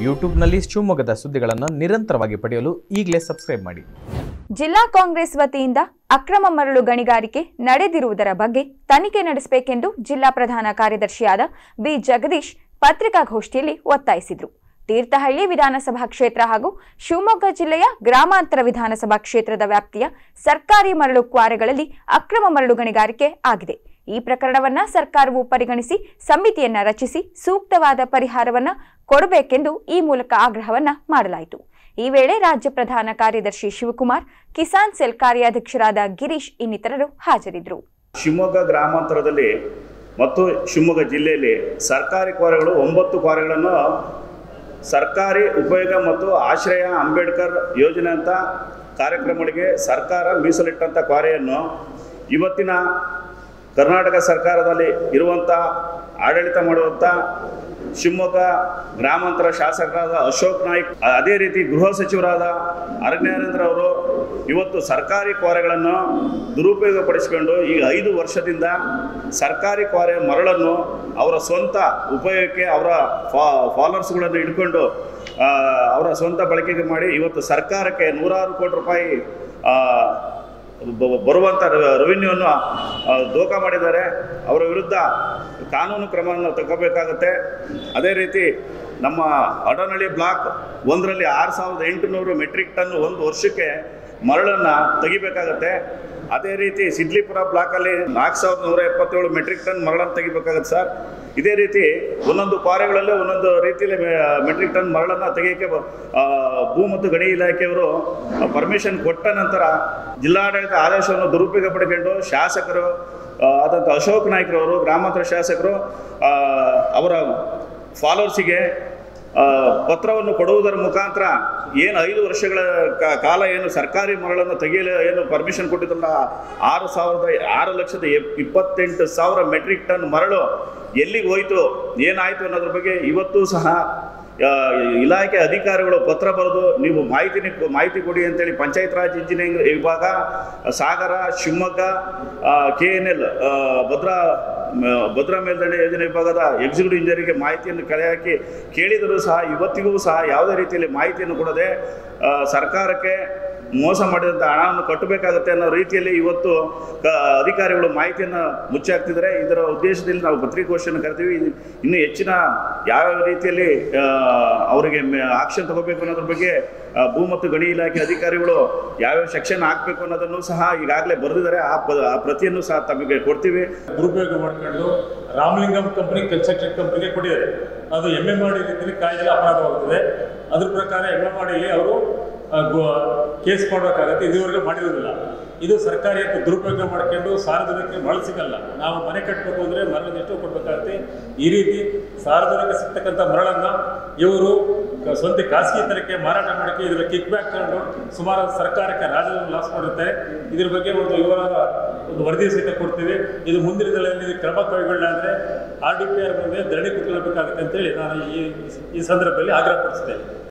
ಯೂಟ್ಯೂಬ್ನಲ್ಲಿ ಶಿವಮೊಗ್ಗದ ಸುದ್ದಿಗಳನ್ನು ನಿರಂತರವಾಗಿ ಪಡೆಯಲು ಈಗಲೇ ಸಬ್ಸ್ಕ್ರೈಬ್ ಮಾಡಿ ಜಿಲ್ಲಾ ಕಾಂಗ್ರೆಸ್ ವತಿಯಿಂದ ಅಕ್ರಮ ಮರಳು ಗಣಿಗಾರಿಕೆ ನಡೆದಿರುವುದರ ಬಗ್ಗೆ ತನಿಖೆ ನಡೆಸಬೇಕೆಂದು ಜಿಲ್ಲಾ ಪ್ರಧಾನ ಕಾರ್ಯದರ್ಶಿಯಾದ ಬಿ ಜಗದೀಶ್ ಪತ್ರಿಕಾಗೋಷ್ಠಿಯಲ್ಲಿ ಒತ್ತಾಯಿಸಿದರು ತೀರ್ಥಹಳ್ಳಿ ವಿಧಾನಸಭಾ ಕ್ಷೇತ್ರ ಹಾಗೂ ಶಿವಮೊಗ್ಗ ಜಿಲ್ಲೆಯ ಗ್ರಾಮಾಂತರ ವಿಧಾನಸಭಾ ಕ್ಷೇತ್ರದ ವ್ಯಾಪ್ತಿಯ ಸರ್ಕಾರಿ ಮರಳು ಕ್ವಾರೆಗಳಲ್ಲಿ ಅಕ್ರಮ ಮರಳು ಗಣಿಗಾರಿಕೆ ಆಗಿದೆ ಈ ಪ್ರಕರಣವನ್ನ ಸರ್ಕಾರವು ಪರಿಗಣಿಸಿ ಸಮಿತಿಯನ್ನ ರಚಿಸಿ ಸೂಕ್ತವಾದ ಪರಿಹಾರವನ್ನ ಕೊಡಬೇಕೆಂದು ಈ ಮೂಲಕ ಆಗ್ರಹವನ್ನ ಮಾಡಲಾಯಿತು ಈ ವೇಳೆ ರಾಜ್ಯ ಪ್ರಧಾನ ಕಾರ್ಯದರ್ಶಿ ಶಿವಕುಮಾರ್ ಕಿಸಾನ್ ಸೆಲ್ ಕಾರ್ಯಾಧ್ಯಕ್ಷರಾದ ಗಿರೀಶ್ ಇನ್ನಿತರರು ಹಾಜರಿದ್ದರು ಶಿವಮೊಗ್ಗ ಗ್ರಾಮಾಂತರದಲ್ಲಿ ಮತ್ತು ಶಿವಮೊಗ್ಗ ಜಿಲ್ಲೆಯಲ್ಲಿ ಸರ್ಕಾರಿ ಕ್ವಾರೆಗಳು ಒಂಬತ್ತು ಕ್ವಾರೆಗಳನ್ನು ಸರ್ಕಾರಿ ಉಪಯೋಗ ಮತ್ತು ಆಶ್ರಯ ಅಂಬೇಡ್ಕರ್ ಯೋಜನೆ ಅಂತ ಕಾರ್ಯಕ್ರಮಗಳಿಗೆ ಸರ್ಕಾರ ಮೀಸಲಿಟ್ಟಂಥ ಕ್ವಾರೆಯನ್ನು ಇವತ್ತಿನ ಕರ್ನಾಟಕ ಸರ್ಕಾರದಲ್ಲಿ ಇರುವಂಥ ಆಡಳಿತ ಮಾಡುವಂಥ ಶಿವಮೊಗ್ಗ ಗ್ರಾಮಾಂತರ ಶಾಸಕರಾದ ಅಶೋಕ್ ನಾಯ್ಕ್ ಅದೇ ರೀತಿ ಗೃಹ ಸಚಿವರಾದ ಅರಣ್ಯಾನಂದ್ರ ಅವರು ಇವತ್ತು ಸರ್ಕಾರಿ ಕ್ವಾರೆಗಳನ್ನು ದುರುಪಯೋಗಪಡಿಸಿಕೊಂಡು ಈಗ ಐದು ವರ್ಷದಿಂದ ಸರ್ಕಾರಿ ಕ್ವಾರೆ ಮರಳನ್ನು ಅವರ ಸ್ವಂತ ಉಪಯೋಗಕ್ಕೆ ಅವರ ಫಾ ಫಾಲೋವರ್ಸ್ಗಳನ್ನು ಹಿಡ್ಕೊಂಡು ಆ, ಅವರ ಸ್ವಂತ ಬಳಕೆಗೆ ಮಾಡಿ ಇವತ್ತು ಸರ್ಕಾರಕ್ಕೆ ನೂರಾರು ಕೋಟಿ ರೂಪಾಯಿ ಆ, ಬ- ಬರುವಂಥ ರೆವಿನ್ಯೂವನ್ನು ದೋಖ ಮಾಡಿದ್ದಾರೆ ಅವರ ವಿರುದ್ಧ ಕಾನೂನು ಕ್ರಮವನ್ನು ತಗೋಬೇಕಾಗತ್ತೆ ಅದೇ ರೀತಿ ನಮ್ಮ ಅಡನಹಳ್ಳಿ ಬ್ಲಾಕ್ ಒಂದರಲ್ಲಿ ಆರು ಸಾವಿರದ ಎಂಟುನೂರು ಮೆಟ್ರಿಕ್ ಟನ್ ಒಂದು ವರ್ಷಕ್ಕೆ ಮರಳನ್ನು ತೆಗಿಬೇಕಾಗತ್ತೆ ಅದೇ ರೀತಿ ಸಿದ್ಲಿಪುರ ಬ್ಲಾಕಲ್ಲಿ ನಾಲ್ಕು ಸಾವಿರದ ನೂರ ಎಪ್ಪತ್ತೇಳು ಮೆಟ್ರಿಕ್ ಟನ್ ಮರಳನ್ನು ತೆಗಿಬೇಕಾಗತ್ತೆ ಸರ್ ಇದೇ ರೀತಿ ಒಂದೊಂದು ಕ್ವಾರೆಗಳಲ್ಲಿ ಒಂದೊಂದು ರೀತಿಯಲ್ಲಿ ಮೆಟ್ರಿಕ್ ಟನ್ ಮರಳನ್ನು ತೆಗೆಯೋಕ್ಕೆ ಬ- ಆ, ಭೂ ಮತ್ತು ಗಣಿ ಇಲಾಖೆಯವರು ಪರ್ಮಿಷನ್ ಕೊಟ್ಟ ನಂತರ ಜಿಲ್ಲಾಡಳಿತ ಆದೇಶವನ್ನು ದುರುಪಯೋಗ ಪಡ್ಕೊಂಡು ಶಾಸಕರು ಆ, ಆದಂಥ ಅಶೋಕ್ ನಾಯ್ಕರವರು ಗ್ರಾಮಾಂತರ ಶಾಸಕರು ಆ, ಅವರ ಫಾಲೋವರ್ಸಿಗೆ ಆ, ಪತ್ರವನ್ನು ಕೊಡುವುದರ ಮುಖಾಂತರ ಏನು ಐದು ವರ್ಷಗಳ ಕ- ಕಾಲ ಏನು ಸರ್ಕಾರಿ ಮರಳನ್ನು ತೆಗೆಯಲು ಏನು ಪರ್ಮಿಷನ್ ಕೊಟ್ಟಿದ್ರಲ್ಲ ಆರು ಸಾವಿರದ ಆರು ಲಕ್ಷದ ಎಪ್- ಇಪ್ಪತ್ತೆಂಟು ಸಾವಿರ ಮೆಟ್ರಿಕ್ ಟನ್ ಮರಳು ಎಲ್ಲಿಗೆ ಹೋಯಿತು ಏನಾಯಿತು ಅನ್ನೋದ್ರ ಬಗ್ಗೆ ಇವತ್ತೂ ಸಹ ಆ, ಇಲಾಖೆ ಅಧಿಕಾರಿಗಳು ಪತ್ರ ಬರೆದು ನೀವು ಮಾಹಿತಿ ಮಾಹಿತಿ ಕೊಡಿ ಅಂತೇಳಿ ಪಂಚಾಯತ್ ರಾಜ್ ಇಂಜಿನಿಯರಿಂಗ್ ವಿಭಾಗ Sagara Shivamogga K N L Bhadra ಮ- ಭದ್ರಾ ಮೇಲ್ದಂಡೆ ಯೋಜನೆ ವಿಭಾಗದ ಎಕ್ಸಿಕ್ಯೂಟಿವ್ ಇಂಜಿನಿಯರಿಗೆ ಮಾಹಿತಿಯನ್ನು ಕಲೆ ಹಾಕಿ ಕೇಳಿದರೂ ಸಹ ಇವತ್ತಿಗೂ ಸಹ ಯಾವುದೇ ರೀತಿಯಲ್ಲಿ ಮಾಹಿತಿಯನ್ನು ಕೊಡದೆ ಆ, ಸರ್ಕಾರಕ್ಕೆ ಮೋಸ ಮಾಡಿದಂಥ ಹಣವನ್ನು ಕಟ್ಟಬೇಕಾಗುತ್ತೆ ಅನ್ನೋ ರೀತಿಯಲ್ಲಿ ಇವತ್ತು ಕ ಅಧಿಕಾರಿಗಳು ಮಾಹಿತಿಯನ್ನು ಮುಚ್ಚಾಕ್ತಿದ್ದಾರೆ ಇದರ ಉದ್ದೇಶದಲ್ಲಿ ನಾವು ಪತ್ರಿಕಾಗೋಷ್ಠಿಯನ್ನು ಕರಿತೀವಿ ಇನ್ನು- ಇನ್ನು ಹೆಚ್ಚಿನ ಯಾವ್ಯಾವ ರೀತಿಯಲ್ಲಿ ಆ, ಅವರಿಗೆ ಆಕ್ಷನ್ ತಗೋಬೇಕು ಅನ್ನೋದ್ರ ಬಗ್ಗೆ ಆ, ಭೂ ಮತ್ತು ಗಣಿ ಇಲಾಖೆ ಅಧಿಕಾರಿಗಳು ಯಾವ್ಯಾವ ಸೆಕ್ಷನ್ ಹಾಕಬೇಕು ಅನ್ನೋದನ್ನು ಸಹ ಈಗಾಗಲೇ ಬರೆದಿದ್ದಾರೆ ಆ ಪ ಆ ಪ್ರತಿಯನ್ನು ಸಹ ತಮಗೆ ಕೊಡ್ತೀವಿ ದುರುಪಯೋಗ ಮಾಡ್ಕೊಂಡು ರಾಮಲಿಂಗಂ ಕಂಪನಿ ಕನ್ಸ್ಟ್ರಕ್ಷನ್ ಕಂಪನಿಗೆ ಕೊಟ್ಟಿದ್ದಾರೆ ಅದು ಎಮ್ ಎಮ್ ಆರ್ ಡಿ ರೀತಿಯಲ್ಲಿ ಕಾಯ್ದೆಯಲ್ಲಿ ಅಪರಾಧವಾಗುತ್ತದೆ ಅದ್ರ ಪ್ರಕಾರ ಎಮ್ ಎಮ್ ಆರ್ ಡಿಲಿ ಅವರು ಕೇಸ್ ಮಾಡಬೇಕಾಗತ್ತೆ ಇದುವರೆಗೆ ಮಾಡಿರೋದಿಲ್ಲ ಇದು ಸರ್ಕಾರಿ ಅಂತ ದುರುಪಯೋಗ ಮಾಡ್ಕೊಂಡು ಸಾರ್ವಜನಿಕರಿಗೆ ಮರಳು ಸಿಗಲ್ಲ ನಾವು ಮನೆ ಕಟ್ಟಬೇಕು ಅಂದರೆ ಮರಳನ್ನು ಎಷ್ಟು ಕೊಡಬೇಕಾಗುತ್ತೆ ಈ ರೀತಿ ಸಾರ್ವಜನಿಕ ಸಿಗ್ತಕ್ಕಂಥ ಮರಳನ್ನು ಇವರು ಕ- ಸ್ವಂತ ಖಾಸಗಿತನಕ್ಕೆ ಮಾರಾಟ ಮಾಡೋಕ್ಕೆ ಇದರ ಕಿಕ್ ಬ್ಯಾಕ್ ತಗೊಂಡು ಸುಮಾರು ಸರ್ಕಾರಕ್ಕೆ ರಾಜ್ಯವನ್ನು ಲಾಸ್ ಮಾಡುತ್ತೆ ಇದ್ರ ಬಗ್ಗೆ ಒಂದು ವಿವರದ ಒಂದು ವರದಿ ಸಹಿತ ಕೊಡ್ತೀವಿ ಇದು ಮುಂದಿನ ದಿನಗಳಲ್ಲಿ ಇದು ಕ್ರಮ ಕೈಗೊಳ್ಳ ಅಂದರೆ ಆರ್ ಡಿ ಪಿ ಆರ್ ಮುಂದೆ ಧರಣಿ ಕೂತ್ಕೊಳ್ಬೇಕಾಗುತ್ತೆ ಅಂತೇಳಿ ನಾನು ಈ ಈ ಸಂದರ್ಭದಲ್ಲಿ ಆಗ್ರಹಪಡಿಸ್ತೇನೆ